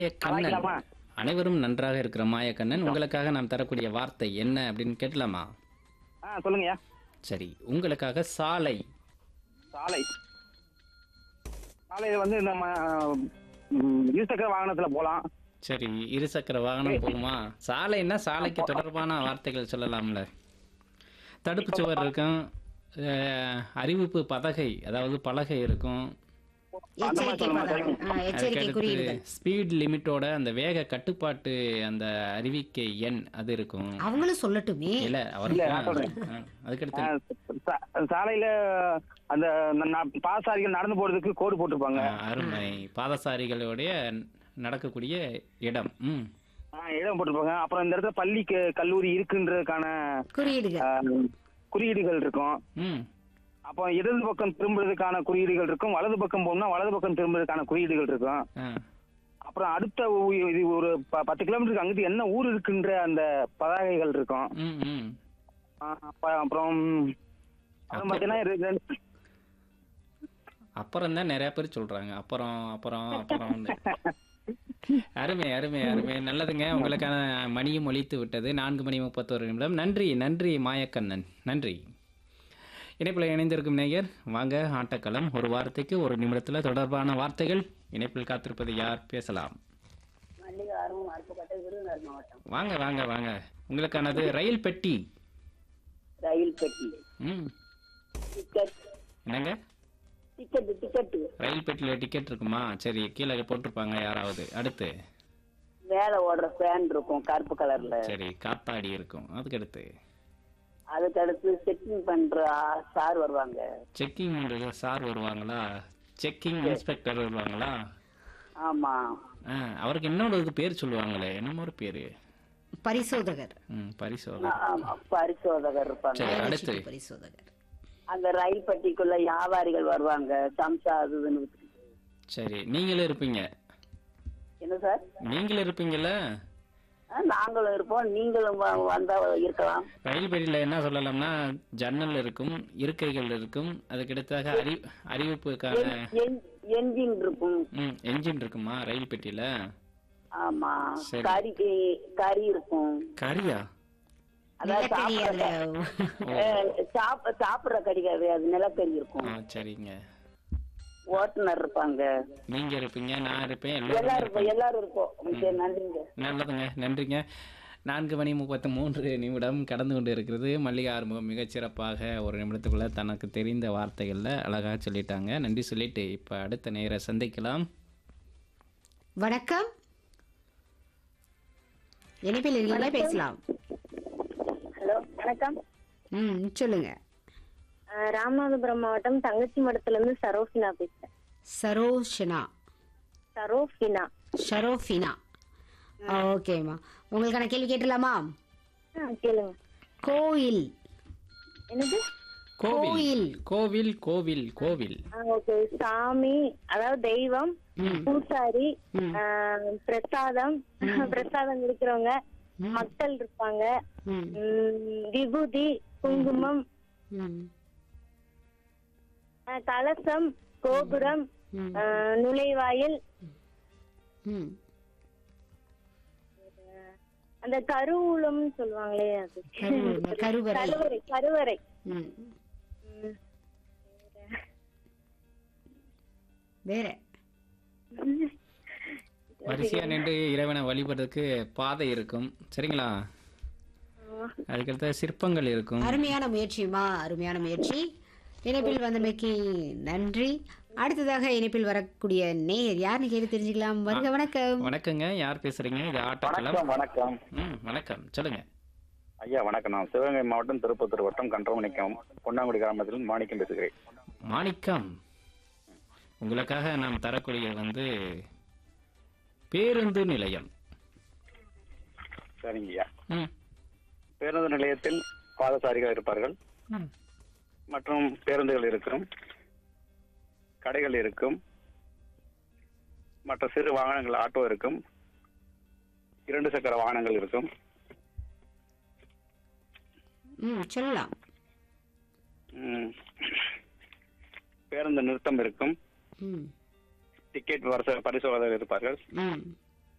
கண்ணன் கலாய்க்கலாமா? அனைவரும் நன்றாக இருக்கிற மாயக்கண்ணன் உங்களுக்காக நாம் தரக்கூடிய வார்த்தை என்ன அப்படின்னு கேட்கலாமா ஆ சொல்லுங்கய்யா சரி உங்களுக்காக சாலை சாலை சாலையில வந்து நம்ம ம், இருசக்கர வாகனத்துல போலாம் சரி இருசக்கர வாகனம் போகுமா சாலைன்னா சாலைக்கு தொடர்பான வார்த்தைகள் சொல்லலாம்ல தடுப்பு சுவர் இருக்கும் அஹ், அறிவிப்பு பதகை அதாவது பலகை இருக்கும் அந்த மாதிரி எச்சரிக்கை சொல்ல பதம் மாட்டேன். ஆ, எச்சரிக்கை குறியீடுகள் ஸ்பீட் லிமிட்டோட அந்த வேக கட்டுப்பாட்டு அந்த அறிவிக்கை எண் அது இருக்கும் அவங்களும் சொல்லட்டுமே இல்ல இல்ல, அவருக்கு நான் சொல்றேன். ஆ, அதுக்கடுத்து ஆ, சா- சாலையில அந்த ந- பாசாரிகள் நடந்து போறதுக்கு கோடு போட்டிருப்பாங்க ஆ, அருமை பாதசாரிகளுடைய நடக்கக்கூடிய இடம் ம் ஆ, இடம் போட்டிருப்பாங்க அப்புறம் இந்த இடத்துல பள்ளி க- கல்லூரி இருக்குன்றதுக்கான குறியீடுகள் ஆ, குறியீடுகள் இருக்கும் ம் அப்போ இடது பக்கம் திரும்புறதுக்கான குறியீடுகள் இருக்கும் வலது பக்கம் போகணும்னா வலது பக்கம் திரும்புறதுக்கான குறியீடுகள் இருக்கும் ஆ அப்புறம் அடுத்த ஊ- இது ஒரு ப- பத்து கிலோமீட்டருக்கு அங்கிட்டு என்ன ஊர் இருக்குன்ற அந்த பதாகைகள் இருக்கும் ம் ம் ஆ, அப்ப- அப்புறம் அப்புறம் பாத்தீங்கன்னா ரெ- ரெண்டு- அப்புறம் தான் நிறைய பேர் சொல்றாங்க அப்புறம் அப்புறம் அப்புறம் அருமை அருமை அருமை நல்லதுங்க உங்களுக்கான மணியும் ஒலித்து விட்டது நான்கு மணி முப்பத்தோரு நிமிடம் நன்றி நன்றி மாயக்கண்ணன் நன்றி இணைப்பில் இணைந்திருக்கும் நேயர் வாங்க ஆட்டக்களம் ஒரு வார்த்தைக்கு ஒரு நிமிடத்தில் தொடர்பான வார்த்தைகள் இணைப்பில் காத்திருப்பது யார் பேசலாம் மல்லிகாரம் அருப்புக்கோட்டை விருதுநகர் மாவட்டம் வாங்க வாங்க வாங்க உங்களுக்கானது ரயில் பெட்டி ரயில் பெட்டி ம் டிக்கெட் என்னங்க டிக்கெட்டு டிக்கெட்டு ரயில் பெட்டியில் டிக்கெட் இருக்குமா சரி கீழே போட்டிருப்பாங்க யாராவது அடுத்து மேலே ஓடுற ஃபேன் இருக்கும் கருப்பு கலர்ல சரி காத்தாடி இருக்கும் அதுக்கடுத்து அதுக்கு அடுத்து செக்கிங் பண்ற ஆ- சார் வருவாங்க செக்கிங் சார் வருவாங்களா செக்கிங் இன்ஸ்பெக்டர் வருவாங்களா ஆமா ஆ அவருக்கு இன்னொரு இது பேர் சொல்லுவாங்களே என்னமோ ஒரு பேர் பரிசோதகர் ம் பரிசோதனை ஆமா, பரிசோதகர் இருப்பாங்க சரி அடுத்து அயலட்சுமி பரிசோதகர் அந்த ரயில் பெட்டிக்குள்ள வியாபாரிகள் வருவாங்க சம்சா அது இதுன்னு வித்துட்டு. சரி நீங்களும் இருப்பீங்க என்ன சார் நீங்களும் இருப்பீங்கல்ல ஆ, நாங்களும் இருப்போம் நீங்களும் வ- வந்தா இருக்கலாம் ரயில் பெட்டியில் என்ன சொல்லலாம்னா ஜன்னல் இருக்கும் இருக்கைகள் இருக்கும் அதுக்கடுத்தாக அறி அறிவிப்புக்கான என்- என்ஜின் இருக்கும் ம் என்ஜின் இருக்குமா ரயில் பெட்டியில் ஆமா சரி. கறி கறி இருக்கும் கரியா அதாவது நிலக்கரி சாப்பிடுற அதுல அஹ் சாப்ப- சாப்பிடுற கறி அது நிலக்கரி இருக்கும் ஆ சரிங்க ஓட்டுநர் இருப்பாங்க நீங்க இருப்பீங்க நான் இருப்பேன் எல்லாரும் எல்லாரும் இருப்போம் இருப்போம் எல்லாரும் இருப்போம் சரி, நன்றிங்க நல்லதுங்க நன்றிங்க நான்கு மணி முப்பத்து மூன்று நிமிடம் கடந்து கொண்டு இருக்கிறது மல்லிகா ஆறுமுகம் மிகச் சிறப்பாக ஒரு நிமிடத்துக்குள்ள தனக்கு தெரிந்த வார்த்தைகளில் அழகாக சொல்லிட்டாங்க நன்றி சொல்லிட்டு இப்போ அடுத்த நேர சந்திக்கலாம் வணக்கம் இணைப்பில் இருக்கீங்களா பேசலாம் ஹலோ வணக்கம் ம் சொல்லுங்க அஹ் ராமநாதபுரம் மாவட்டம் தங்கச்சி மடத்துல இருந்து சரோஃபினா பேசுறேன் சரோஷனா சரோஃபினா ஷரோஃபினா ஓகேம்மா உங்களுக்கான கேள்வி கேட்டலாமா ஆ, கேளுங்க கோயில் என்னது கோவில் கோவில் கோவில் கோவில் ஓகே சாமி அதாவது தெய்வம் பூசாரி அஹ், பிரசாதம் பிரசாதம் கொடுக்கறவங்க மக்கள் இருப்பாங்க ம் உம், விபூதி குங்குமம் ம் அஹ், கலசம் கோபுரம் ம். அஹ், நுழைவாயில் ம் அந்த கருவூலம் சொல்லுவாங்களே அது கருவறை, கருவறை கருவறை கருவறை ம் உம். வேற வரிசையாக நின்று இறைவனை வழிபடுறதுக்கு பாதை இருக்கும் சரிங்களா அதுக்கடுத்த சிற்பங்கள் இருக்கும் அருமையான முயற்சியுமா அருமையான முயற்சி இணைப்பில் வந்தமைக்கு நன்றி அடுத்ததாக இணைப்பில் வரக்கூடிய நேயர் யாருன்னு கேட்டு தெரிஞ்சுக்கலாம் வருக வணக்கம் வணக்கங்க யார் பேசுறீங்க இது ஆட்டோக்களம் வணக்கம் வணக்கம் ம் வணக்கம் சொல்லுங்க ஐயா வணக்கம் நான் சிவகங்கை மாவட்டம் திருப்பத்தூர் வட்டம் கன்றமணிக்கம் பொன்னாங்குடி கிராமத்தில் மாணிக்கம் பேசுகிறேன் மாணிக்கம் உங்களுக்காக நாம் தரக்கூடிய வந்து பேருந்து நிலையம் சரிங்க ஐயா ம் பேருந்து நிலையத்தில் பாதசாரிகள் இருப்பார்கள் ம். மற்றும் பேருந்துகள் இருக்கும் கடைகள் இருக்கும் மற்ற சிறு வாகனங்கள் ஆட்டோ இருக்கும் இரண்டு சக்கர வாகனங்கள் இருக்கும் ம் சொல்லலாம் ம். பேருந்து நிறுத்தம் இருக்கும் ம் டிக்கெட் வருஷ பரிசோதகர் இருப்பார்கள் ம்